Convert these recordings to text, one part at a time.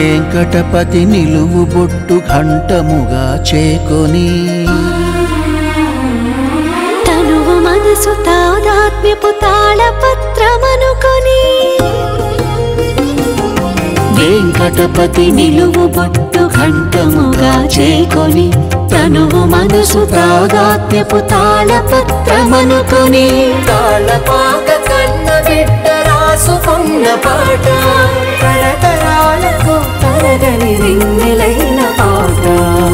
వెంకటపతి నిలువు బొట్టు ఘంటముగా చేకొని తనువు మనసు తాదాత్మ్యపు తాళపత్రమనుకొని వెంకటపతి నిలువు బొట్టు ఘంటముగా చేకొని తనువు మనసు తాదాత్మ్యపు తాళపత్రమనుకొని తాళపాక కన్న బిడ్డ రాసుకున్న పాట తరతరాలకు తరగని రింగిలైన పాట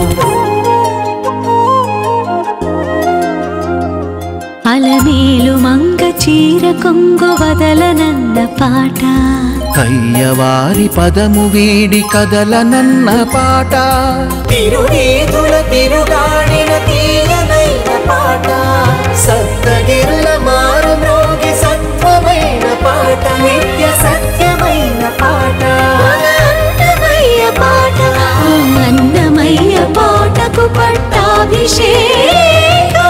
అలమేలు మంగ చీర కొంగు వదలనన్న పాట కయ్యవారి పదము వీడి కదలనన్న పాట తిరునీతుల తిరుగాడిన తీయనైన పాట సప్తగిరుల మారు మ్రోగి సత్వమైన పాట నిత్య సత్యమైన పాట మన అన్నమయ్య పాట ఆ అన్నమయ్య పాటకు పట్టాభిషేకం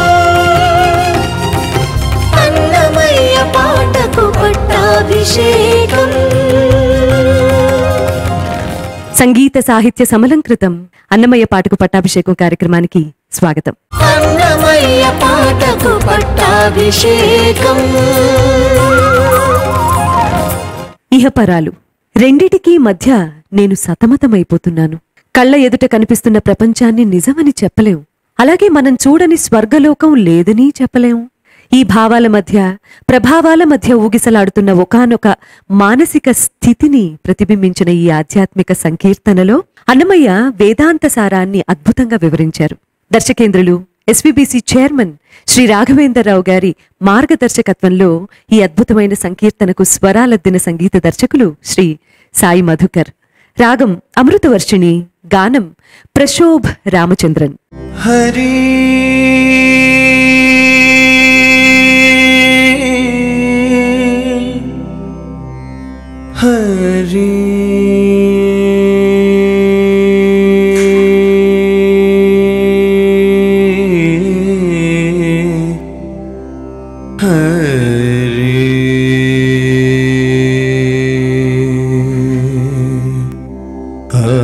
అన్నమయ్య పాటకు పట్టాభిషేకం సంగీత సాహిత్య సమలంకృతం అన్నమయ్య పాటకు పట్టాభిషేకం కార్యక్రమానికి స్వాగతం అన్నమయ్య పాటకు పట్టాభిషేకం ఇహపరాలు రెండిటికీ మధ్య నేను సతమతమైపోతున్నాను కళ్ళ ఎదుట కనిపిస్తున్న ప్రపంచాన్ని నిజమని చెప్పలేం అలాగే మనం చూడని స్వర్గలోకం లేదని చెప్పలేం ఈ భావాల మధ్య ప్రభావాల మధ్య ఊగిసలాడుతున్న ఒకానొక మానసిక స్థితిని ప్రతిబింబించిన ఈ ఆధ్యాత్మిక సంకీర్తనలో అన్నమయ్య వేదాంత సారాన్ని అద్భుతంగా వివరించారు దర్శకేంద్రులు ఎస్విబిసి చైర్మన్ శ్రీ రాఘవేంద్రరావు గారి మార్గదర్శకత్వంలో ఈ అద్భుతమైన సంకీర్తనకు స్వరాలద్దిన సంగీత దర్శకులు శ్రీ సాయి మధుకర్ రాగం అమృతవర్షిణి గానం ప్రశోభ్ రామచంద్రన్ హరి హరి హరి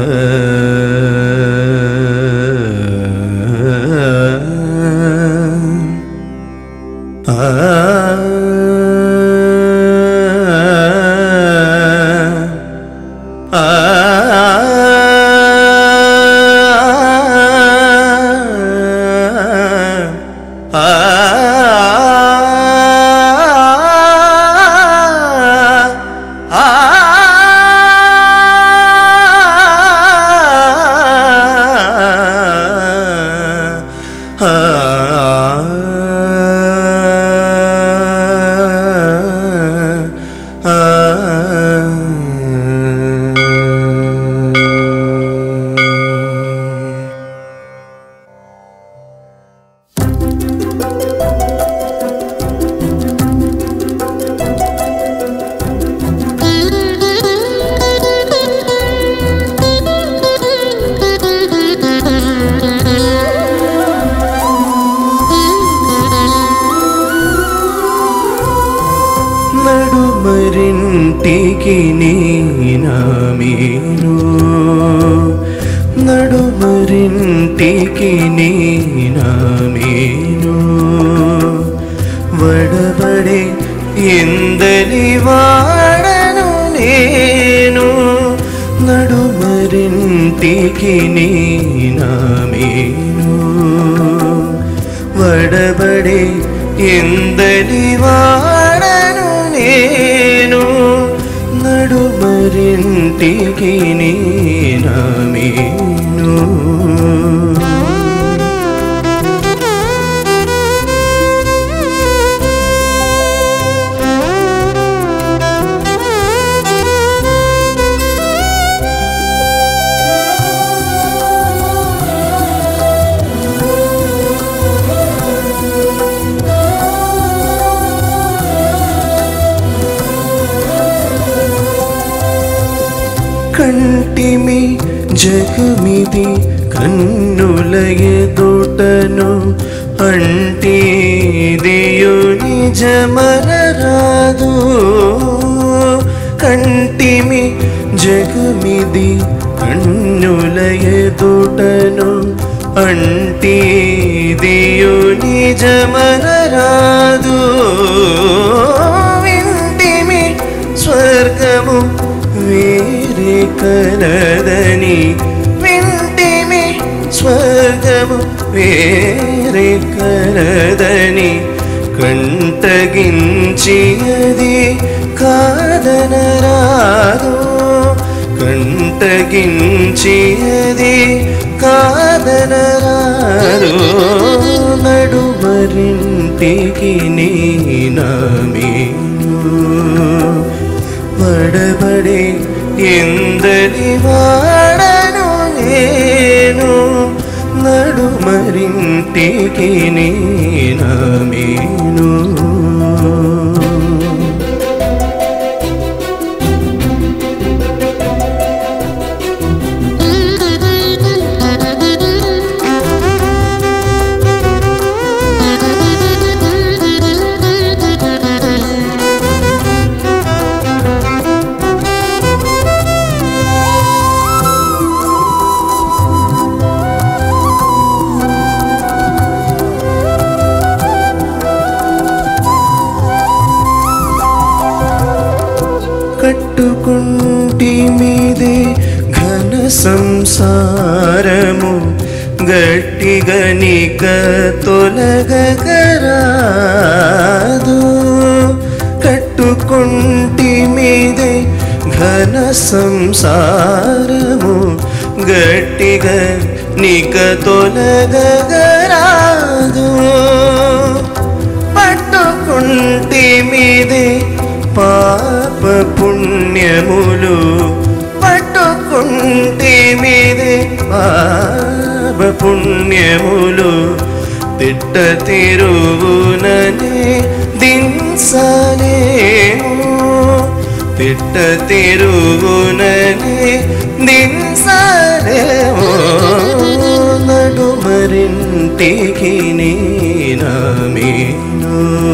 నడుమరింటికి నీనామీను నడుమరింటికి నీనామీను వడబడే ఎందలి వాడను నేను నడుమరింటికి నీనామీను వడబడే ఎందలి వాడను నేను నడుమరింటికి నేనమీను కంటిమి జగమిది కన్నుల ఎదుటను అంటేదియు నిజమనరాదు కంటిమి జగమిది కన్నుల ఎదుటను అంటి దియు నిజమనరాదు వింటిమి స్వర్గము వేరే కలదని వింటిమి స్వర్గము వేరే కలదని కంటగించి అది కాదనరాదు కంటగించి అది కాదనరాదు నడుమరింటికి నీ నామేను పడబడి ఎందరి వాడను నేను నడుమరింటికి నీ నామేను కట్టుకుంటి మీదే ఘన సంసారము గట్టిగనిక తొలగరాదు కట్టుకుంటి మీదే ఘన సంసారము గట్టిగా నిక తొలగరాదు పట్టుకుంటి మీదే పాప పుణ్యములు పట్టుకుంటి మీదే పాప పుణ్యములు తిట్ట తిరుగుననే దింసలేము తిట్ట తిరుగుననే దింసలేము నడుమరింటికి నీ నామేను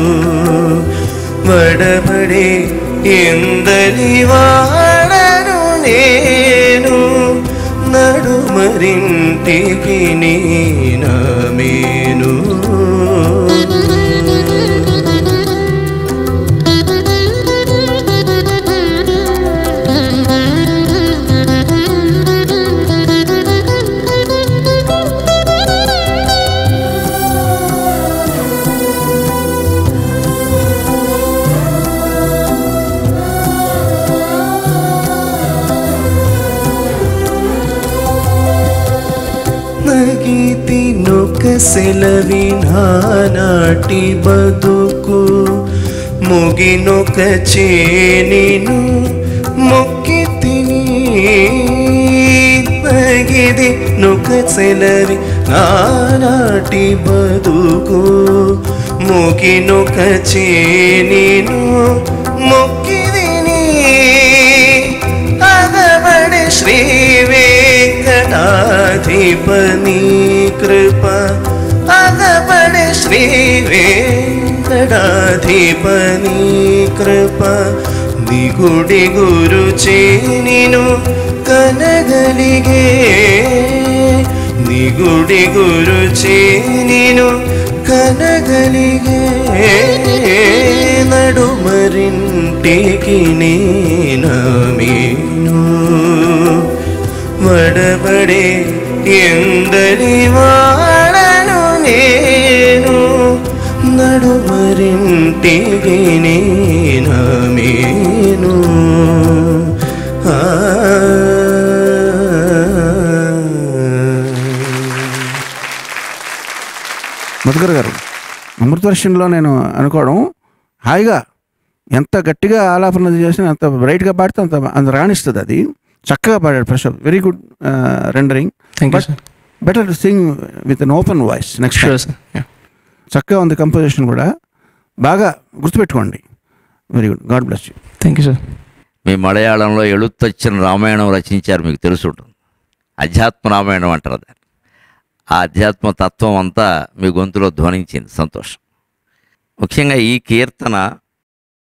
వడబడి ఎందలి వాడను నేను నడుమరింటికి నీ నామేను నగీతి నొక సెలవినాటి బతుకు ముగినొక చేనిను మొక్కి తిని నగిది నొక సెలవి నానాటి బతుకు ముగినొక చేనిను మొక్కి తిని అగబడి శ్రీ వెంకటాధిపని కృప అగబడి శ్రీ వెంకటాధిపని కృప దిగుడి గురు చేనిను కనగలిగే నిగుడి గురు చేనిను కనగలిగే నడుమరింటికి నేనమేను వడబడే ఎందరి వాడను నేను నడుమరింటికి నేనమేను ఆ మధుకర్ గారు అమృతవర్షంలో నేను అనుకోవడం హాయిగా ఎంత గట్టిగా ఆలాపన చేసినా అంత బ్రైట్గా పాడితే అంత అంత రాణిస్తుంది అది చక్కగా పాడాడు Prasad very good rendering thank you sir better sing with an open voice next sure sir చక్కగా ఉంది కంపోజిషన్ కూడా బాగా గుర్తుపెట్టుకోండి very good God bless you thank you sir మీ మలయాళంలో ఎಳುత్తొచ్చిన రామాయణం రచించారు మీకు తెలుసు ఉంటుంది అధ్యాత్మ రామాయణం అంటారు దాన్ని ఆ అధ్యాత్మ తత్వం అంతా మీ గొంతులో ధ్వనించింది సంతోషం ముఖ్యంగా ఈ కీర్తన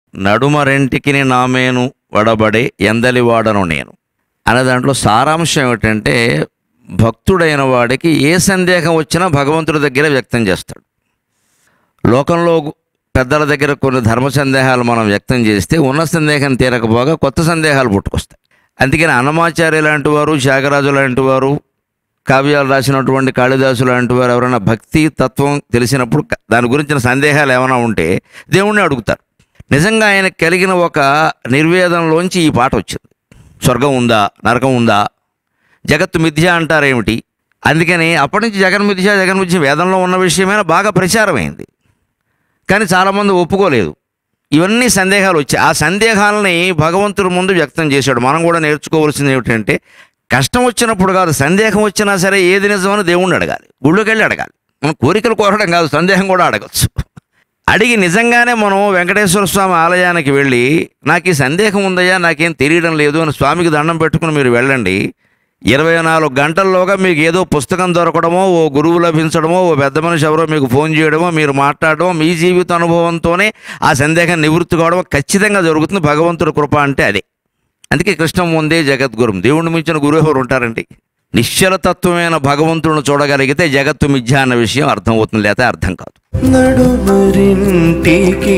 నడుమ రెంటికిని నామేను వడబడే ఎందలి వాడను నేను అనే దాంట్లో సారాంశం ఏమిటంటే భక్తుడైన వాడికి ఏ సందేహం వచ్చినా భగవంతుడి దగ్గర వ్యక్తం చేస్తాడు లోకంలో పెద్దల దగ్గర కొన్ని ధర్మ సందేహాలు మనం వ్యక్తం చేస్తే ఉన్న సందేహం తీరకపోగా కొత్త సందేహాలు పుట్టుకొస్తాయి అందుకని అన్నమాచార్య లాంటి వారు త్యాగరాజు లాంటి వారు కావ్యాలు రాసినటువంటి కాళిదాసు లాంటి వారు ఎవరైనా భక్తి తత్వం తెలిసినప్పుడు క- దాని గురించిన సందేహాలు ఏమైనా ఉంటే దేవుణ్ణి అడుగుతారు నిజంగా ఆయన కలిగిన ఒక నిర్వేదంలోంచి ఈ పాట వచ్చింది స్వర్గం ఉందా నరకం ఉందా జగత్తు మిథ్య అంటారేమిటి అందుకని అప్పటి నుంచి జగన్ మిథ్య జగన్ మిథ్య వేదంలో ఉన్న విషయమైనా బాగా ప్రచారమైంది కానీ చాలామంది ఒప్పుకోలేదు ఇవన్నీ సందేహాలు వచ్చాయి ఆ సందేహాలని భగవంతుడి ముందు వ్యక్తం చేశాడు మనం కూడా నేర్చుకోవాల్సింది ఏమిటంటే కష్టం వచ్చినప్పుడు కాదు సందేహం వచ్చినా సరే ఏది నిజమని దేవుణ్ణి అడగాలి గుళ్ళోకి వెళ్ళి అడగాలి మనం కోరికలు కోరడం కాదు సందేహం కూడా అడగచ్చు అడిగి నిజంగానే మనం వెంకటేశ్వర స్వామి ఆలయానికి వెళ్ళి నాకు ఈ సందేహం ఉందయ్యా నాకేం తెలియడం లేదు అని స్వామికి దండం పెట్టుకుని మీరు వెళ్ళండి ఇరవై నాలుగు గంటల్లోగా మీకు ఏదో పుస్తకం దొరకడమో ఓ గురువు లభించడమో ఓ పెద్ద మనిషి ఎవరో మీకు ఫోన్ చేయడమో మీరు మాట్లాడడమో మీ జీవిత అనుభవంతోనే ఆ సందేహం నివృత్తి కావడం ఖచ్చితంగా జరుగుతుంది భగవంతుడి కృప అంటే అదే అందుకే కృష్ణం ముందే జగద్గురం దేవుణ్ణి మించిన గురువు ఎవరు ఉంటారండి నిశ్చలతత్వమైన భగవంతుడిని చూడగలిగితే జగత్తు మిథ్య అన్న విషయం అర్థమవుతుంది లేకపోతే అర్థం కాదు నడుమరింటికి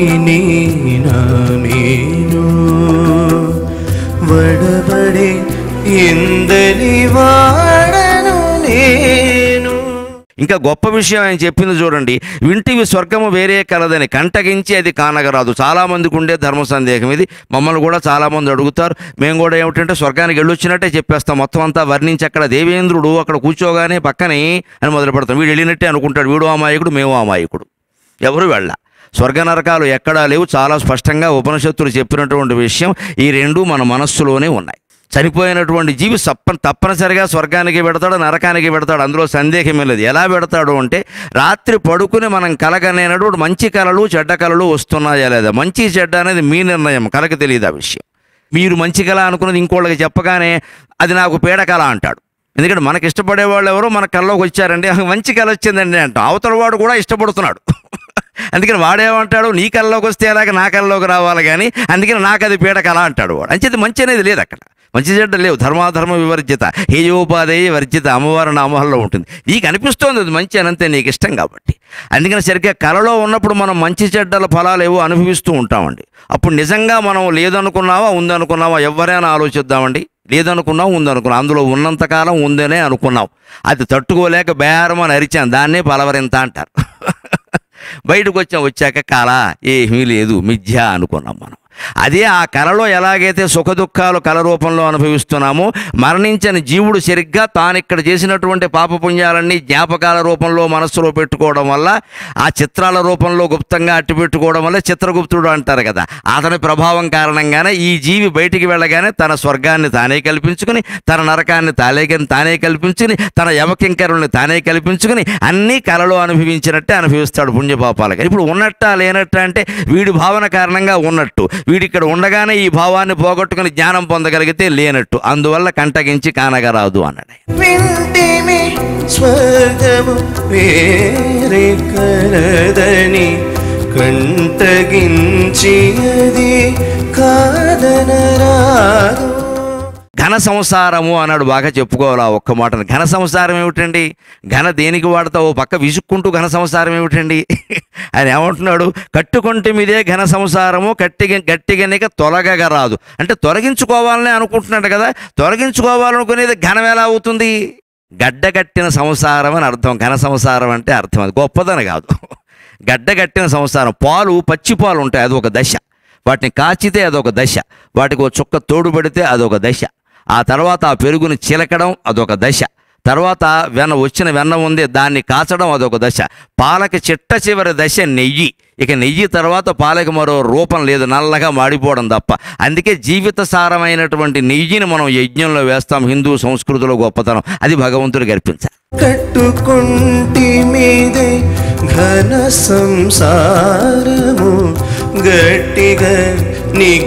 నేను వడబడే ఎందలి వాడను నేను ఇంకా గొప్ప విషయం ఆయన చెప్పింది చూడండి వింటివి స్వర్గము వేరే కలదని కంటగించి అది కానగరాదు చాలా మందికి ఉండే ధర్మ సందేహం ఇది మమ్మల్ని కూడా చాలా మంది అడుగుతారు మేము కూడా ఏమిటంటే స్వర్గానికి వెళ్ళొచ్చినట్టే చెప్పేస్తాం మొత్తం అంతా వర్ణించి అక్కడ దేవేంద్రుడు అక్కడ కూర్చోగానే పక్కనే అని మొదలు పెడతాం వీడు వెళ్ళినట్టే అనుకుంటాడు వీడు అమాయకుడు మేము అమాయకుడు ఎవరు వెళ్ళ స్వర్గ నరకాలు ఎక్కడా లేవు చాలా స్పష్టంగా ఉపనిషత్తులు చెప్పినటువంటి విషయం ఈ రెండు మన మనస్సులోనే ఉన్నాయి చనిపోయినటువంటి జీవి సప్ప తప్పనిసరిగా స్వర్గానికి పెడతాడు నరకానికి పెడతాడు అందులో సందేహమే లేదు ఎలా పెడతాడు అంటే రాత్రి పడుకుని మనం కలగనేటప్పుడు మంచి కళలు చెడ్డ కళలు వస్తున్నాయా లేదా మంచి చెడ్డ అనేది మీ నిర్ణయం కలకి తెలియదు ఆ విషయం మీరు మంచి కళ అనుకున్నది ఇంకోళ్ళకి చెప్పగానే అది నాకు పీడ కళ అంటాడు ఎందుకంటే మనకి ఇష్టపడే వాళ్ళు ఎవరో మన కళ్ళలోకి వచ్చారండి "ఆ, మంచి కళ వచ్చిందండి అంటాం అవతల వాడు కూడా ఇష్టపడుతున్నాడు అందుకని వాడేమంటాడు నీ కళ్ళలోకి వస్తే ఎలాగ నా కళ్ళలోకి రావాలి కానీ అందుకని నాకు అది పీడ కళ అంటాడు వాడు అంచేది మంచి అనేది లేదు అక్కడ మంచి చెడ్డ లేవు ధర్మాధర్మ వివర్జిత హేయోపాదేయ వర్జిత అమ్మవారి నామాల్లో ఉంటుంది నీకు అనిపిస్తోంది అది మంచి అనంతే నీకు ఇష్టం కాబట్టి అందుకని సరిగ్గా కళలో ఉన్నప్పుడు మనం మంచి చెడ్డల ఫలాలు ఏవో అనుభవిస్తూ ఉంటామండి అప్పుడు నిజంగా మనం లేదనుకున్నావా ఉందనుకున్నావా ఎవరైనా ఆలోచిద్దామండి లేదనుకున్నాం ఉందనుకున్నాం అందులో ఉన్నంతకాలం ఉందనే అనుకున్నాం అది తట్టుకోలేక బేరమని అరిచాం దాన్నే పలవరింత అంటారు బయటకు వచ్చాం వచ్చాక కళ ఏమీ లేదు మిథ్య అనుకున్నాం మనం అదే ఆ కళలో ఎలాగైతే సుఖ దుఃఖాలు కళ రూపంలో అనుభవిస్తున్నామో మరణించిన జీవుడు సరిగ్గా తాను ఇక్కడ చేసినటువంటి పాపపుణ్యాలన్నీ జ్ఞాపకాల రూపంలో మనస్సులో పెట్టుకోవడం వల్ల ఆ చిత్రాల రూపంలో గుప్తంగా అట్టు పెట్టుకోవడం వల్ల చిత్రగుప్తుడు అంటారు కదా అతని ప్రభావం కారణంగానే ఈ జీవి బయటికి వెళ్ళగానే తన స్వర్గాన్ని తానే కల్పించుకుని తన నరకాన్ని తానే తానే కల్పించుకుని తన యమకింకరుల్ని తానే కల్పించుకుని అన్నీ కళలో అనుభవించినట్టే అనుభవిస్తాడు పుణ్యపాపాలుగా ఇప్పుడు ఉన్నట్ట లేనట్ట అంటే వీడి భావన కారణంగా ఉన్నట్టు వీడి ఇక్కడ ఉండగానే ఈ భావాన్ని పోగొట్టుకుని జ్ఞానం పొందగలిగితే లేనట్టు అందువల్ల కంటగించి కానగరాదు అన్నాడు ఆయన. వింటిమి స్వర్గము వేరే కలదని కంటగించి అది కాదనరాదు ఘన సంసారము అన్నాడు బాగా చెప్పుకోవాలి ఆ ఒక్క మాటను ఘన సంసారం ఏమిటండి ఘన దేనికి వాడతావు ఓ పక్క విసుక్కుంటూ ఘన సంసారం ఏమిటండి ఆయన ఏమంటున్నాడు కట్టుకుంటే మీదే ఘన సంసారము కట్టిగ గట్టిగనిక తొలగగరాదు అంటే తొలగించుకోవాలనే అనుకుంటున్నాడు కదా తొలగించుకోవాలనుకునేది ఘనం ఎలా అవుతుంది గడ్డగట్టిన సంసారం అని అర్థం ఘన సంసారం అంటే అర్థం అది గొప్పదని కాదు గడ్డగట్టిన సంసారం పాలు పచ్చి పాలు ఉంటాయి అదొక దశ వాటిని కాచితే అదొక దశ వాటికి ఒక చుక్క తోడు పెడితే అదొక దశ ఆ తర్వాత ఆ పెరుగుని చిలకడం అదొక దశ తర్వాత వెన్న వచ్చిన వెన్న ఉంది దాన్ని కాచడం అదొక దశ పాలకి చిట్ట చివరి దశ నెయ్యి ఇక నెయ్యి తర్వాత పాలకి మరో రూపం లేదు నల్లగా మాడిపోవడం తప్ప అందుకే జీవిత సారమైనటువంటి నెయ్యిని మనం యజ్ఞంలో వేస్తాం హిందూ సంస్కృతిలో గొప్పతనం అది భగవంతుడికి అర్పించాలి కట్టుకుంటి మీదే ఘన సంసారము గట్టిగా నిక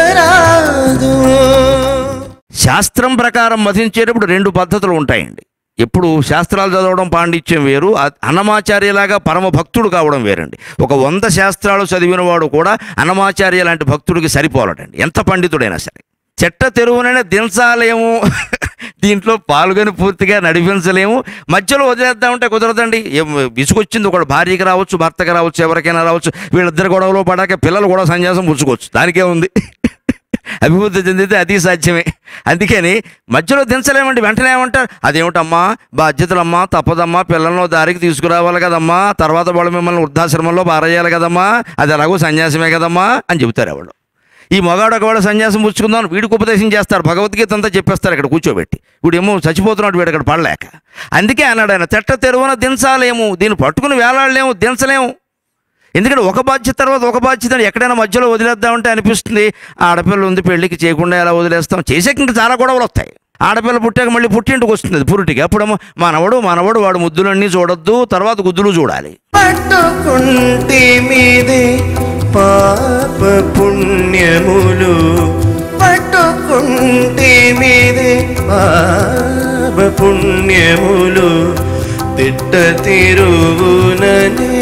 తొలగరాదు శాస్త్రం ప్రకారం మధించేటప్పుడు రెండు పద్ధతులు ఉంటాయండి ఎప్పుడు శాస్త్రాలు చదవడం పాండిత్యం వేరు అ- అన్నమాచార్యలాగా పరమ భక్తుడు కావడం వేరండి ఒక వంద శాస్త్రాలు చదివిన వాడు కూడా అన్నమాచార్య లాంటి భక్తుడికి సరిపోలటండి ఎంత పండితుడైనా సరే చెట్ట తెరువునైనా దించాలేము దీంట్లో పాల్గొని పూర్తిగా నడిపించలేము మధ్యలో వదిలేద్దామంటే కుదరదండి ఏం విసుగొచ్చింది ఒకడు భార్యకి రావచ్చు భర్తకి రావచ్చు ఎవరికైనా రావచ్చు వీళ్ళిద్దరు గొడవలో పడాక పిల్లలు కూడా సన్యాసం పుచ్చుకోవచ్చు దానికే ఉంది అభివృద్ధి చెందితే అది సాధ్యమే అందుకని మధ్యలో దించలేమండి వెంటనే ఏమంటారు అదేమిటమ్మా బాధ్యతలమ్మా తప్పదమ్మా పిల్లలను దారికి తీసుకురావాలి కదమ్మా తర్వాత వాళ్ళు మిమ్మల్ని వృద్ధాశ్రమంలో పారేయాలి కదమ్మా అది ఎలాగో సన్యాసమే కదమ్మా అని చెబుతారు ఎవడు ఈ మగాడు ఒకవేళ సన్యాసం పుచ్చుకుందాం వీడికి ఉపదేశం చేస్తారు భగవద్గీత అంతా చెప్పేస్తారు ఇక్కడ కూర్చోబెట్టి వీడేమో చచ్చిపోతున్నాడు వీడు ఇక్కడ పడలేక అందుకే అన్నాడు ఆయన తెట్ట తెరువున దించాలేము దీన్ని పట్టుకుని వేలాడలేము దించలేము ఎందుకంటే ఒక బాధ్యత తర్వాత ఒక బాధ్యత ఎక్కడైనా మధ్యలో వదిలేద్దామంటే అనిపిస్తుంది ఆడపిల్ల ఉంది పెళ్ళికి చేయకుండా ఎలా వదిలేస్తాం చేసాక ఇంకా చాలా గొడవలు వస్తాయి ఆడపిల్ల పుట్టాక మళ్ళీ పుట్టింటికి వస్తుంది అది పురుటికి అప్పుడేమో మనవడు మనవడు వాడు ముద్దులన్నీ చూడొద్దు తర్వాత గుద్దులు చూడాలి పట్టుకుంటి మీదే పాప పుణ్యములు పట్టుకుంటి మీదే పాప పుణ్యములు తిట్ట తిరుగుననే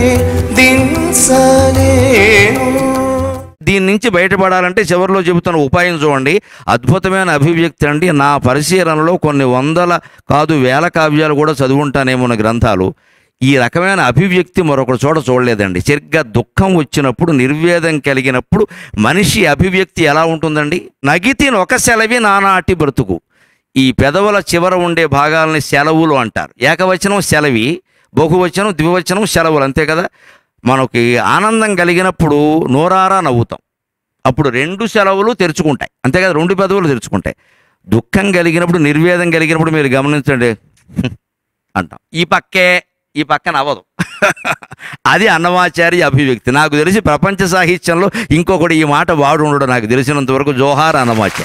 దింసలేము దీని నుంచి బయటపడాలంటే చివరిలో చెబుతున్న ఉపాయం చూడండి అద్భుతమైన అభివ్యక్తి అండి నా పరిశీలనలో కొన్ని వందల కాదు వేల కావ్యాలు కూడా చదువుంటానేమో నా గ్రంథాలు ఈ రకమైన అభివ్యక్తి మరొకటి చోట చూడలేదండి సరిగ్గా దుఃఖం వచ్చినప్పుడు నిర్వేదం కలిగినప్పుడు మనిషి అభివ్యక్తి ఎలా ఉంటుందండి నగితిని ఒక సెలవి నానాటి బ్రతుకు ఈ పెదవుల చివర ఉండే భాగాలని సెలవులు అంటారు ఏకవచనం సెలవి బహువచనం ద్వివచనం సెలవులు అంతే కదా మనకి ఆనందం కలిగినప్పుడు నోరారా నవ్వుతాం అప్పుడు రెండు సెలవులు తెరుచుకుంటాయి అంతే కదా రెండు పెదవులు తెరుచుకుంటాయి దుఃఖం కలిగినప్పుడు నిర్వేదం కలిగినప్పుడు మీరు గమనించండి "హ్మ్" అంటాం ఈ పక్కే ఈ పక్కన అవ్వదు అది అన్నమాచార్య అభివ్యక్తి నాకు తెలిసి ప్రపంచ సాహిత్యంలో ఇంకొకటి ఈ మాట వాడు ఉండడు నాకు తెలిసినంత వరకు జోహార్ అన్నమాచార్య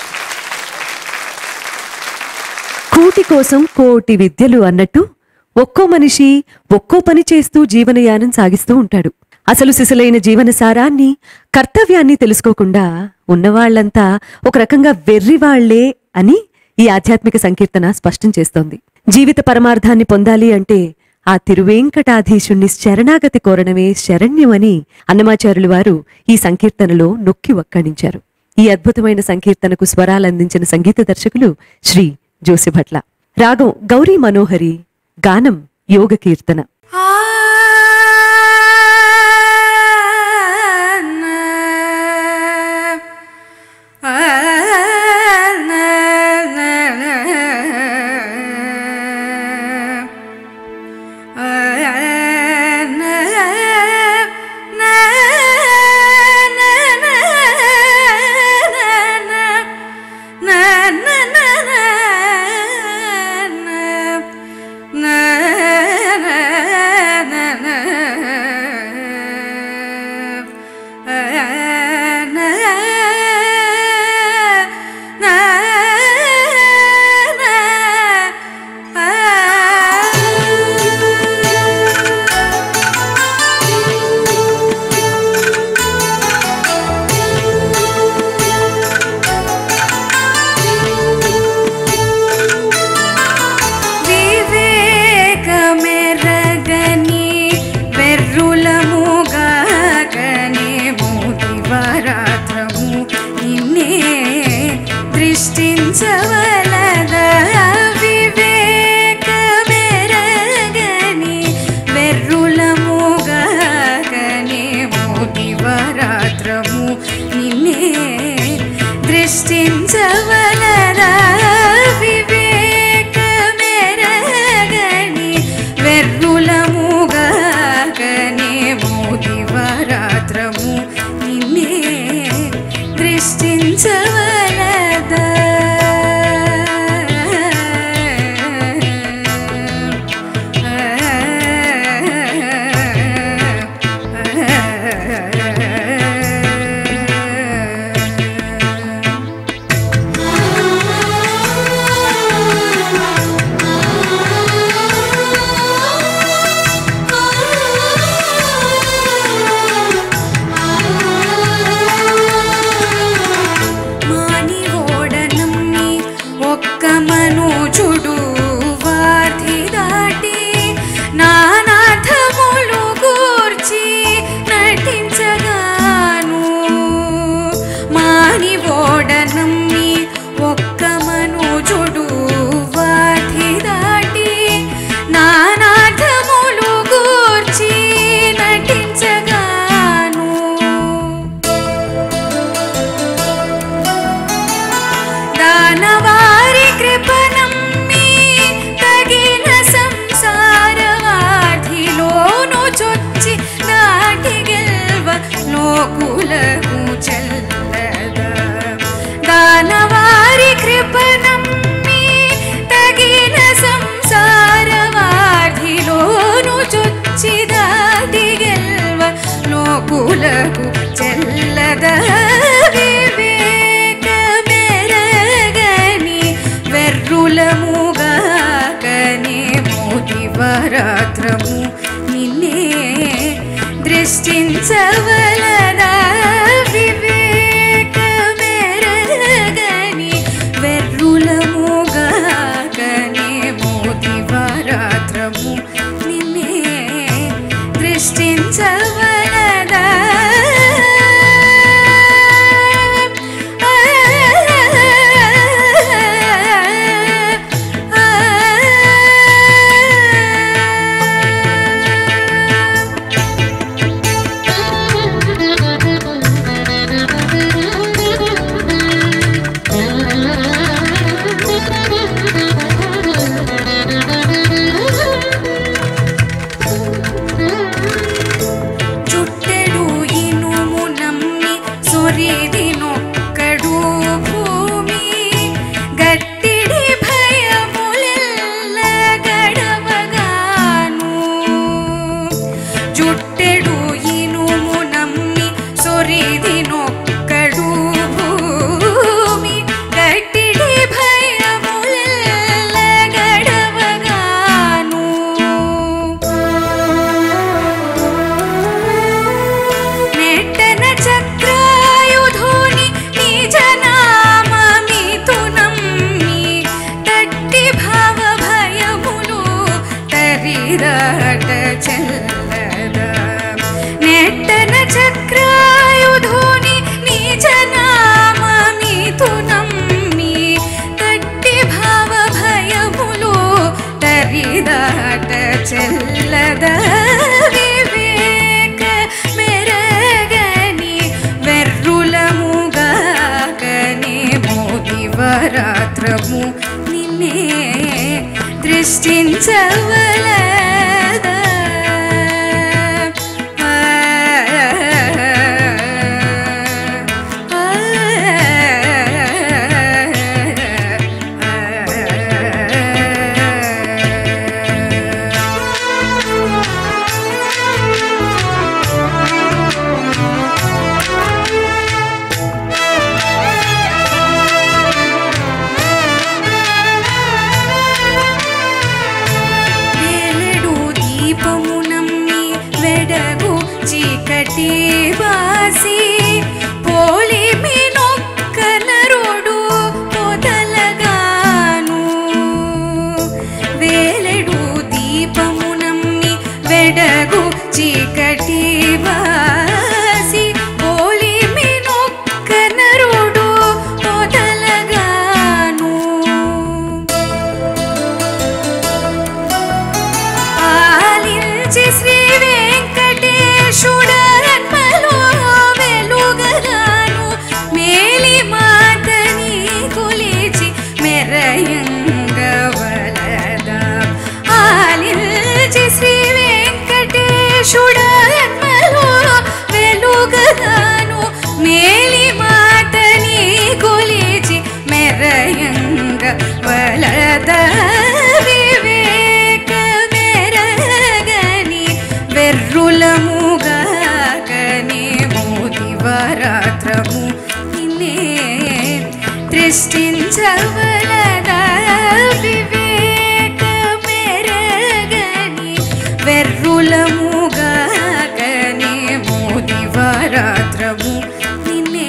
కూటి కోసం కోటి విద్యలు అన్నట్టు ఒక్కో మనిషి ఒక్కో పని చేస్తూ జీవనయానం సాగిస్తూ ఉంటాడు అసలు సిసలైన జీవన సారాన్ని కర్తవ్యాన్ని తెలుసుకోకుండా ఉన్నవాళ్లంతా ఒక రకంగా వెర్రివాళ్లే అని ఈ ఆధ్యాత్మిక సంకీర్తన స్పష్టం చేస్తోంది జీవిత పరమార్థాన్ని పొందాలి అంటే ఆ తిరువేంకటాధీశుణ్ణి శరణాగతి కోరడమే శరణ్యమని అన్నమాచార్యులు వారు ఈ సంకీర్తనలో నొక్కి వక్కాణించారు ఈ అద్భుతమైన సంకీర్తనకు స్వరాలందించిన సంగీత దర్శకులు శ్రీ జోసిభట్ల రాగం గౌరీ మనోహరి గానం యోగ కీర్తన వివేకమెరగని వెర్రులముగాగని మూతివరాత్రము నిన్నే దృష్టించవలదా వివేకమెరగని వెర్రులముగాగని మూతివరాత్రము నిన్నే దృష్టించవలదా వివేకమెరగని వెర్రులముగాగని మూదివరాత్రము నిన్నే దృష్టించవలదా చెల్లద దానవారి కృపనమ్మి తగిన సంసారవాధిలోను చొచ్చిదాది గెల్వ లోకులకు చెల్లద వివేక మెరగని వెర్రులముగాకనే మోదివరాత్రము నిన్నే దృష్టించవలదా వివేక మెరగని వెర్రులముగాకనే మోదివరాత్రము నిన్నే దృష్టించవలదా చుట్టెడు ఇనుము నమ్మి సొరిది నొక్కడు భూమి గట్టిడి భయములెల్ల గడవగాను చుట్టెడు ఇనుము నమ్మి సొరిది నొక్కడు భూమి గట్టిడి భయములెల్ల గడవగాను నెట్టన చక్రాయుధోని నిజ నామమితు నమ్మి తట్టి భావ భయములు తరిరాట చెల్లద నెట్టన చక్రాయుధోని నిజ నామమితు నమ్మి తట్టి భావ భయములు తరిదాట చెల్లద వివేక మెరగని వెర్రులముగాకనే మోదివరాత్రము నిన్నే దృష్టించవలదా వేలెడు దీపము నమ్మి వెడగు చీకటి వాసి పోలిమి నొక్క నరుడు మొదలగాను వేలెడు దీపము నమ్మి వెడగు చీకటి వాసి పోలిమి నొక్క నరుడు మొదలగాను ఆలించి శ్రీ వెంకటేశుడన్మలో వెలుగగాను మేలి మాతని కొలిచి మెరయంగవలదా ఆలించి శ్రీ వెంకటేశుడన్మలో వెలుగగాను మేలి మాతని కొలిచి మెరయంగ వలద వివేక మెరగని వెర్రులముగాకనే మోదివరాత్రము నిన్నే దృష్టించవలదా వివేక మెరగని వెర్రులముగాకనే మోదివరాత్రము నిన్నే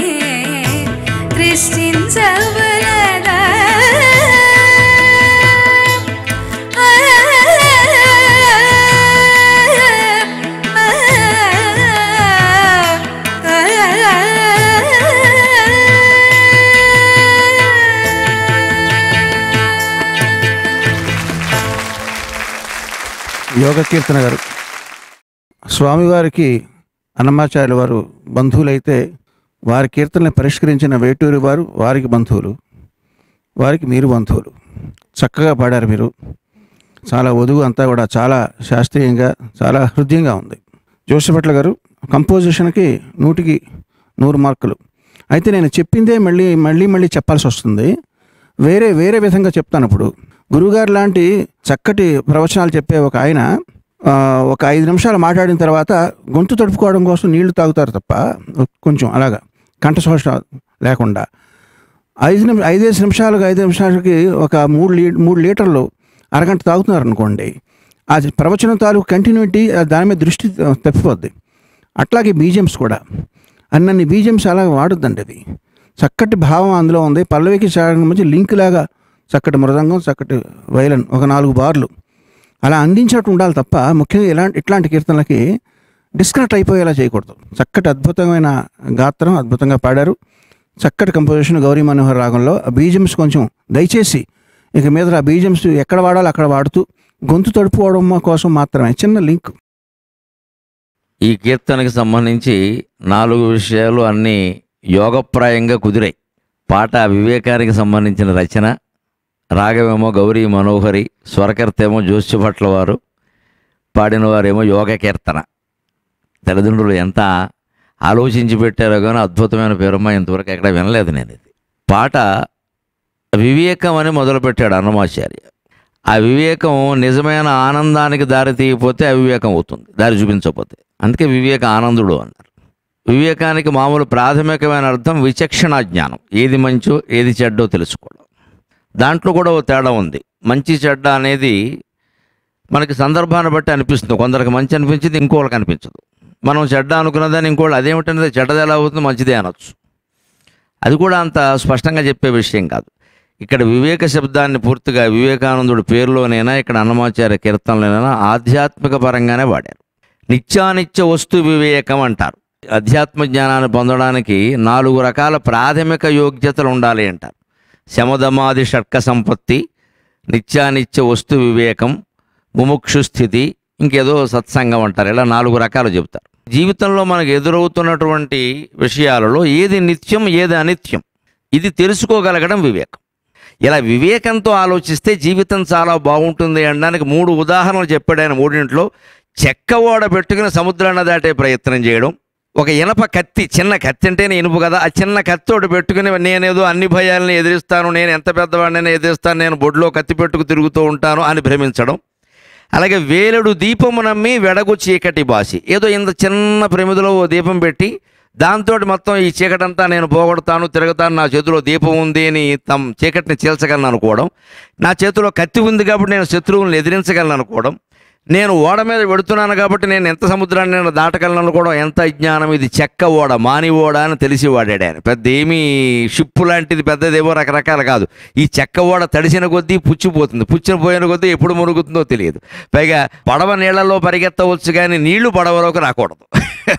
దృష్టించవలదా యోగ కీర్తన గారు స్వామివారికి అన్నమాచార్యుల వారు బంధువులైతే వారి కీర్తనని పరిష్కరించిన వేటూరి వారు వారికి బంధువులు వారికి మీరు బంధువులు చక్కగా పాడారు మీరు చాలా వధువు అంతా కూడా చాలా శాస్త్రీయంగా చాలా హృదయంగా ఉంది జోషిపట్ల గారు కంపోజిషన్కి నూటికి నూరు మార్కులు అయితే నేను చెప్పిందే మళ్ళీ మళ్ళీ మళ్ళీ చెప్పాల్సి వస్తుంది వేరే వేరే విధంగా చెప్తాను ఇప్పుడు గురువుగారు లాంటి చక్కటి ప్రవచనాలు చెప్పే ఒక ఆయన ఆ, ఒక ఐదు నిమిషాలు మాట్లాడిన తర్వాత గొంతు తడుపుకోవడం కోసం నీళ్లు తాగుతారు తప్ప కొంచెం అలాగా కంఠశోష లేకుండా ఐదు నిమి ఐదేసి నిమిషాలకు ఐదు నిమిషాలకి ఒక మూడు లీ మూడు లీటర్లు అరగంట తాగుతున్నారు అనుకోండి అది ప్రవచనం తాలూకు కంటిన్యూటీ దాని మీద దృష్టి తప్పిపోద్ది అట్లాగే బీజిఎమ్స్ కూడా అన్నన్ని బీజిఎమ్స్ అలా వాడొద్దండి అది చక్కటి భావం అందులో ఉంది పల్లవికి చేయడానికి మధ్య లింక్ లాగా చక్కటి మృదంగం చక్కటి వైలన్ ఒక నాలుగు బార్లు అలా అందించినట్టు ఉండాలి తప్ప ముఖ్యంగా ఇలాంటి ఇట్లాంటి కీర్తనలకి డిస్కనెక్ట్ అయిపోయేలా చేయకూడదు చక్కటి అద్భుతమైన గాత్రం అద్భుతంగా పాడారు చక్కటి కంపోజిషన్ గౌరీ మనోహర్ రాగంలో ఆ బీజమ్స్ కొంచెం దయచేసి ఇక మీద ఆ బీజమ్స్ ఎక్కడ వాడాలో అక్కడ వాడుతూ గొంతు తడుపుకోవడం కోసం మాత్రమే చిన్న లింక్ ఈ కీర్తనకి సంబంధించి నాలుగు విషయాలు అన్నీ యోగప్రాయంగా కుదిరాయి పాట వివేకానికి సంబంధించిన రచన రాగమేమో గౌరీ మనోహరి స్వరకర్త ఏమో జోస్యభట్ల వారు పాడిన వారేమో యోగ కీర్తన తల్లిదండ్రులు ఎంత ఆలోచించి పెట్టారో కానీ అద్భుతమైన పేరమ్మ ఇంతవరకు ఎక్కడ వినలేదు నేను ఇది పాట వివేకం అని మొదలుపెట్టాడు అన్నమాచార్య ఆ వివేకం నిజమైన ఆనందానికి దారి తీయకపోతే అవివేకం అవుతుంది దారి చూపించకపోతే అందుకే వివేక ఆనందుడు అన్నారు వివేకానికి మామూలు ప్రాథమికమైన అర్థం విచక్షణ జ్ఞానం ఏది మంచో ఏది చెడ్డో తెలుసుకోవడం దాంట్లో కూడా ఓ తేడా ఉంది మంచి చెడ్డ అనేది మనకి సందర్భాన్ని బట్టి అనిపిస్తుంది కొందరికి మంచి అనిపించింది ఇంకోళ్ళకి అనిపించదు మనం చెడ్డ అనుకున్నదాన్ని ఇంకోళ్ళు అదేమిటనేది చెడ్డది ఎలా అవుతుంది మంచిదే అనొచ్చు అది కూడా అంత స్పష్టంగా చెప్పే విషయం కాదు ఇక్కడ వివేక శబ్దాన్ని పూర్తిగా వివేకానందుడి పేరులోనైనా ఇక్కడ అన్నమాచార్య కీర్తనలోనైనా ఆధ్యాత్మిక పరంగానే వాడారు నిత్యానిత్య వస్తు వివేకం అంటారు అధ్యాత్మ జ్ఞానాన్ని పొందడానికి నాలుగు రకాల ప్రాథమిక యోగ్యతలు ఉండాలి అంటారు శమదమాది షట్క సంపత్తి నిత్యానిత్య వస్తు వివేకం ముముక్షు స్థితి ఇంకేదో సత్సంగం అంటారు ఇలా నాలుగు రకాలు చెబుతారు జీవితంలో మనకు ఎదురవుతున్నటువంటి విషయాలలో ఏది నిత్యం ఏది అనిత్యం ఇది తెలుసుకోగలగడం వివేకం ఇలా వివేకంతో ఆలోచిస్తే జీవితం చాలా బాగుంటుంది అనడానికి మూడు ఉదాహరణలు చెప్పాడు ఆయన మూడింట్లో చెక్క ఓడ పెట్టుకుని సముద్రాన్ని దాటే ప్రయత్నం చేయడం ఒక ఇనప కత్తి చిన్న కత్తి అంటేనే ఇనుపు కదా ఆ చిన్న కత్తి ఒకటి పెట్టుకుని నేనేదో అన్ని భయాలని ఎదిరిస్తాను నేను ఎంత పెద్దవాడినైనా ఎదిరిస్తాను నేను బొడ్లో కత్తి పెట్టుకు తిరుగుతూ ఉంటాను అని భ్రమించడం అలాగే వేలుడు దీపము నమ్మి వెడగు చీకటి బాసి ఏదో ఇంత చిన్న ప్రమిదిలో ఓ దీపం పెట్టి దాంతో మొత్తం ఈ చీకటంతా నేను పోగొడతాను తిరుగుతాను నా చేతిలో దీపం ఉంది అని తమ చీకటిని చీల్చగలను అనుకోవడం నా చేతిలో కత్తి ఉంది కాబట్టి నేను శత్రువులను ఎదిరించగలను అనుకోవడం నేను ఓడ మీద పెడుతున్నాను కాబట్టి నేను ఎంత సముద్రాన్ని నేను దాటగలను అనుకోవడం ఎంత అజ్ఞానం ఇది చెక్క ఓడ మాని ఓడ అని తెలిసి వాడాడు ఆయన పెద్ద ఏమీ షిప్పు లాంటిది పెద్దదేమో రకరకాల కాదు ఈ చెక్క ఓడ తడిసిన కొద్దీ పుచ్చిపోతుంది పుచ్చిన పోయిన కొద్దీ ఎప్పుడు మునుగుతుందో తెలియదు పైగా పడవ నీళ్లలో పరిగెత్తవచ్చు కానీ నీళ్లు పడవలోకి రాకూడదు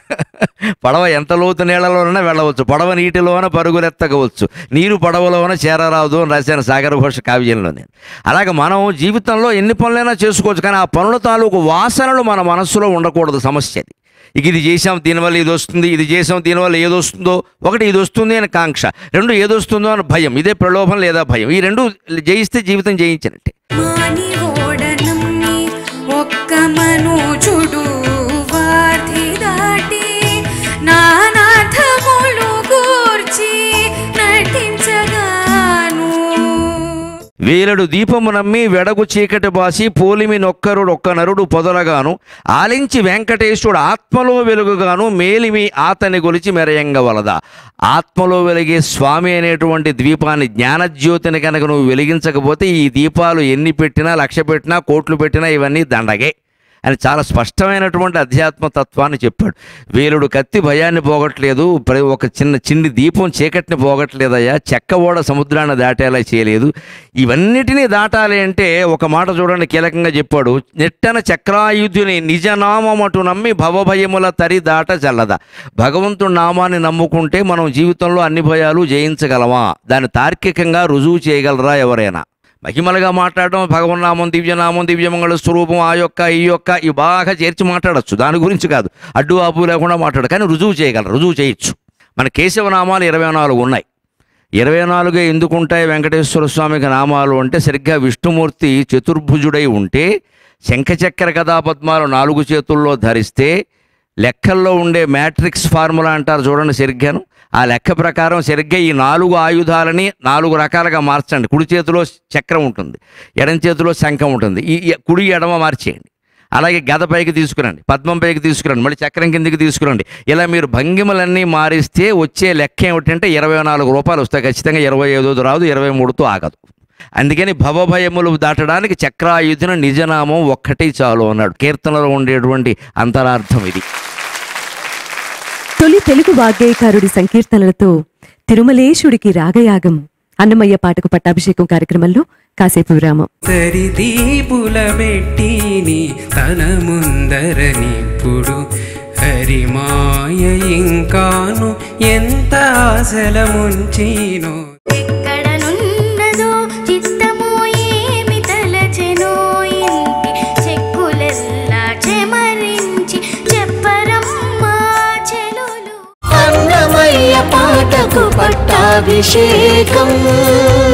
పడవ ఎంత లోతు నీళ్లలోనైనా వెళ్ళవచ్చు పడవ నీటిలోన పరుగులెత్తకవచ్చు నీరు పడవలోన చేరరాదు అని రాశాను సాగర ఘోష కావ్యంలో నేను అలాగే మనం జీవితంలో ఎన్ని పనులైనా చేసుకోవచ్చు కానీ ఆ పనుల తాలూకు వాసనలు మన మనస్సులో ఉండకూడదు సమస్య అది ఇక ఇది చేసాం దీనివల్ల ఇది వస్తుంది ఇది చేసాం దీనివల్ల ఏది వస్తుందో ఒకటి ఇది వస్తుంది అని కాంక్ష రెండు ఏది వస్తుందో అని భయం ఇదే ప్రలోభం లేదా భయం ఈ రెండు జయిస్తే జీవితం జయించినట్టే మాని ఓడనమ్మి ఒక్క మనోజుడు వార్ధి దాటి నానాథములు గూర్చి నటించగాను వేలడు దీపము నమ్మి వెడగు చీకటి బాసి పోలిమి నొక్కరుడు ఒక్క నరుడు పొదలగాను ఆలించి వెంకటేశ్వరుడు ఆత్మలో వెలుగుగాను మేలిమి ఆతని గొలిచి మెరయంగవలదా ఆత్మలో వెలిగే స్వామి అనేటువంటి ద్వీపాన్ని జ్ఞానజ్యోతిని కనుక నువ్వు వెలిగించకపోతే ఈ దీపాలు ఎన్ని పెట్టినా లక్ష పెట్టినా కోట్లు పెట్టినా ఇవన్నీ దండగే అని చాలా స్పష్టమైనటువంటి అధ్యాత్మ తత్వాన్ని చెప్పాడు వేలుడు కత్తి భయాన్ని పోగొట్టలేదు ప్ర- ఒక చిన్న చిన్ని దీపం చీకటిని పోగొట్టలేదయ్యా చెక్క ఓడ సముద్రాన్ని దాటేలా చేయలేదు ఇవన్నిటినీ దాటాలి అంటే ఒక మాట చూడండి కీలకంగా చెప్పాడు నెట్టన చక్రాయుధుని నిజనామమటు నమ్మి భవభయముల తరి దాట చల్లదా భగవంతుడి నామాన్ని నమ్ముకుంటే మనం జీవితంలో అన్ని భయాలు జయించగలమా దాన్ని తార్కికంగా రుజువు చేయగలరా ఎవరైనా మహిమలుగా మాట్లాడడం భగవన్నామం దివ్యనామం దివ్యమంగళ స్వరూపం ఆ యొక్క ఈ యొక్క ఈ బాగా చేర్చి మాట్లాడచ్చు దాని గురించి కాదు అడ్డు ఆపు లేకుండా మాట్లాడు కానీ రుజువు చేయగలరు రుజువు చేయొచ్చు మన కేశవనామాలు ఇరవై నాలుగు ఉన్నాయి ఇరవై నాలుగే ఎందుకుంటాయి వెంకటేశ్వర స్వామికి నామాలు అంటే సరిగ్గా విష్ణుమూర్తి చతుర్భుజుడై ఉంటే శంఖచక్ర కథాపద్మాలు నాలుగు చేతుల్లో ధరిస్తే లెక్కల్లో ఉండే మ్యాట్రిక్స్ ఫార్ములా అంటారు చూడండి సరిగ్గాను ఆ లెక్క ప్రకారం సరిగ్గా ఈ నాలుగు ఆయుధాలని నాలుగు రకాలుగా మార్చండి కుడి చేతిలో చక్రం ఉంటుంది ఎడం చేతిలో శంఖం ఉంటుంది ఈ ఈ కుడి ఎడమ మార్చేయండి అలాగే గద పైకి తీసుకురండి పద్మం పైకి తీసుకురండి మళ్ళీ చక్రం కిందికి తీసుకురండి ఇలా మీరు భంగిమలన్నీ మారిస్తే వచ్చే లెక్క ఏమిటంటే ఇరవై నాలుగు రూపాయలు వస్తాయి ఖచ్చితంగా ఇరవై ఐదోది రాదు ఇరవై మూడుతో ఆగదు అందుకని భవభయములు దాటడానికి చక్రాయుధున నిజనామం ఒక్కటి చాలు అన్నాడు కీర్తనలో ఉండేటువంటి అంతరార్థం ఇది తొలి తెలుగు వాగ్గేయకారుడి సంకీర్తనలతో తిరుమలేశుడికి రాగయాగం అన్నమయ్య పాటకు పట్టాభిషేకం కార్యక్రమంలో కాసేపు విరామం సరిదీపుల పెట్టిని తన ముందరనిప్పుడు హరిమాయ ఇంకాను ఎంత ఆశల ముంచినో ఎక్కడనున్నదో చిత్తమో ఏమి తలచెనో ఇంటి చెక్కులెల్లా చెమరించి చెప్పరమ్మా చెలులు అన్నమయ్య పాటకు పట్టాభిషేకం